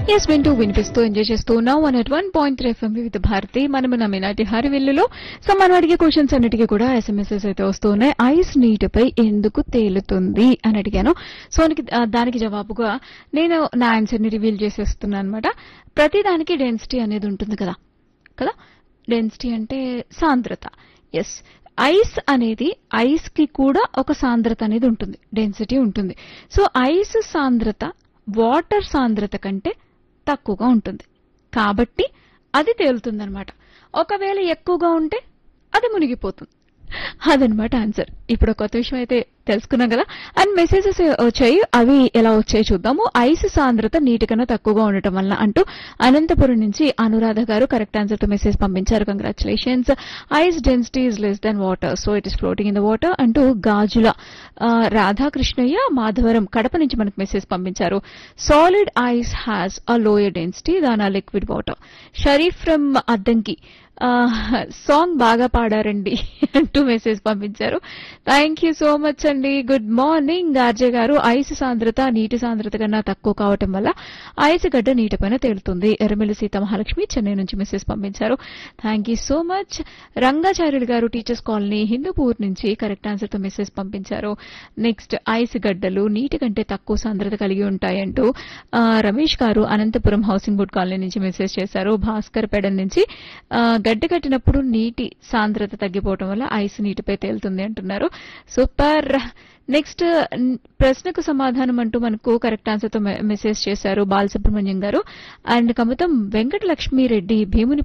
yes వింటూ వినిపిస్తూ enjoy చేస్తూ ఉన్నాం one at one point three F M Vividh Bharati మనము నా మినాటి హరివిల్లులో సో మనం అడిగే క్వశ్చన్స్ అన్నిటికీ కూడా ఎస్ఎంఎస్ఎస్ అయితే వస్తూ ఉన్నాయి ఐస్ నీటిపై ఎందుకు తేలుతుంది అని అడిగాను సో దానికి- ఆ, దానికి జవాబుగా నేను నా ఆన్సర్ ని రివీల్ చేసేస్తున్నాను అనమాట ప్రతి దానికి డెన్సిటీ అనేది ఉంటుంది కదా కదా డెన్సిటీ అంటే సాంద్రత ఎస్ ఐస్ అనేది ఐస్ కి కూడా ఒక సాంద్రత అనేది ఉంటుంది డెన్సిటీ ఉంటుంది సో ఐస్ సాంద్రత వాటర్ సాంద్రత కంటే తక్కువగా ఉంటుంది కాబట్టి అది తేలుతుందన్నమాట ఒకవేళ ఎక్కువగా ఉంటే అది మునిగిపోతుంది అదనమాట ఆన్సర్ ఇప్పుడు కొత్త విషయం అయితే తెలుసుకున్నాం కదా అండ్ మెసేజెస్ వచ్చాయి అవి ఎలా వచ్చాయి చూద్దాము ఐస్ సాంద్రత నీటి కన్నా తక్కువగా ఉండటం వల్ల అంటూ అనంతపురం నుంచి అనురాధ గారు కరెక్ట్ ఆన్సర్ తో మెసేజ్ పంపించారు congratulations ice density is less than water so it is floating in the water అంటూ గాజుల ఆ, రాధాకృష్ణయ్య మాధవరం కడప నుంచి మనకు మెసేజ్ పంపించారు solid ice has a lower density than a liquid water Sharif from Addanki song బాగా పాడారండి అంటూ మెసేజ్ పంపించారు థ్యాంక్ యూ సో మచ్ అండి గుడ్ మార్నింగ్ ఆర్జే గారు ఐస్ సాంద్రత నీటి సాంద్రత కన్నా తక్కువ కావటం వల్ల ఐస్ గడ్డ నీటిపైన తేలుతుంది ఎర్రమిల్లి సీత మహాలక్ష్మి చెన్నై నుంచి మెసేజ్ పంపించారు thank you so much Rangacharyulu గారు టీచర్స్ కాలనీ హిందూపూర్ నుంచి కరెక్ట్ ఆన్సర్ తో మెసేజ్ పంపించారు నెక్స్ట్ ఐస్ గడ్డలు నీటి కంటే తక్కువ సాంద్రత కలిగి ఉంటాయంటూ ఆ, రమేష్ గారు అనంతపురం హౌసింగ్ బోర్డ్ కాలనీ నుంచి మెసేజ్ చేశారు భాస్కర్ పెడన్ నుంచి ఆ, గడ్డ కట్టినప్పుడు నీటి సాంద్రత తగ్గిపోవడం వల్ల ఐస్ నీటిపై తేలుతుంది అంటున్నారు సూపర్ నెక్స్ట్ న్- ప్రశ్నకు సమాధానం అంటూ మనకు కరెక్ట్ ఆన్సర్ తో మె- మెసేజ్ చేశారు బాలసుబ్రహ్మణ్యం గారు అండ్ కమతం వెంకట లక్ష్మీరెడ్డి భీముని